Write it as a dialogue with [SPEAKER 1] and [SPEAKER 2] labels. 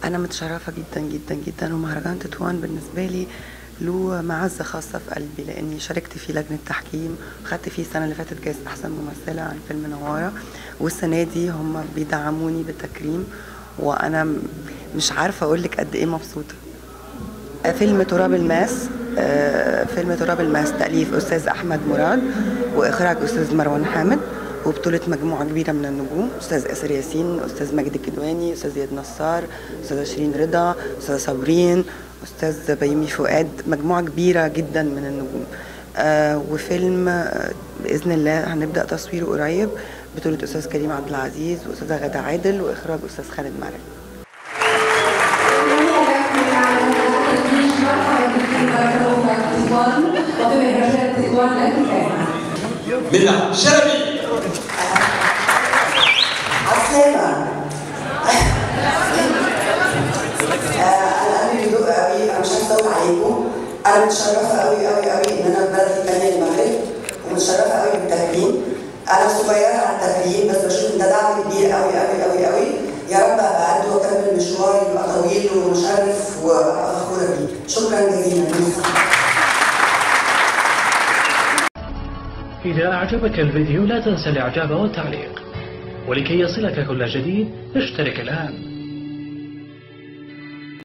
[SPEAKER 1] أنا متشرفة جدا جدا جدا ومهرجان تطوان بالنسبة لي له معزة خاصة في قلبي لأني شاركت في لجنة تحكيم وخدت فيه السنة اللي فاتت جائزة أحسن ممثلة عن فيلم نوارة والسنة دي هم بيدعموني بالتكريم وأنا م- مش عارفة أقول لك قد إيه مبسوطة فيلم تراب الماس آه، فيلم تراب الماس تأليف أستاذ أحمد مراد وإخراج أستاذ مروان حامد وبطولة مجموعة كبيرة من النجوم أستاذ آسر ياسين أستاذ مجدي الكدواني أستاذ زياد نصار أستاذة شيرين رضا أستاذة صابرين أستاذ بيومي فؤاد مجموعة كبيرة جدا من النجوم آه، وفيلم آه، بإذن الله هنبدأ تصويره قريب بطولة أستاذ كريم عبد العزيز وأستاذة غادة عادل وإخراج أستاذ خالد مرعي
[SPEAKER 2] منى شلبي
[SPEAKER 3] عسلامة انا قلبي بيدق قوي انا مش عايزه اطول عليكم انا متشرفه قوي قوي قوي ان انا في بلدي الثانيه المغرب ومتشرفه قوي بالتكريم انا صغيره على التكريم بس بشوف ان ده دعم كبير قوي قوي قوي قوي يا رب ابقى قد واكمل مشواري يبقى طويل ومشرف وابقى فخوره بيه شكرا جزيلا
[SPEAKER 4] إذا أعجبك الفيديو لا تنسى الإعجاب والتعليق ولكي يصلك كل جديد اشترك الآن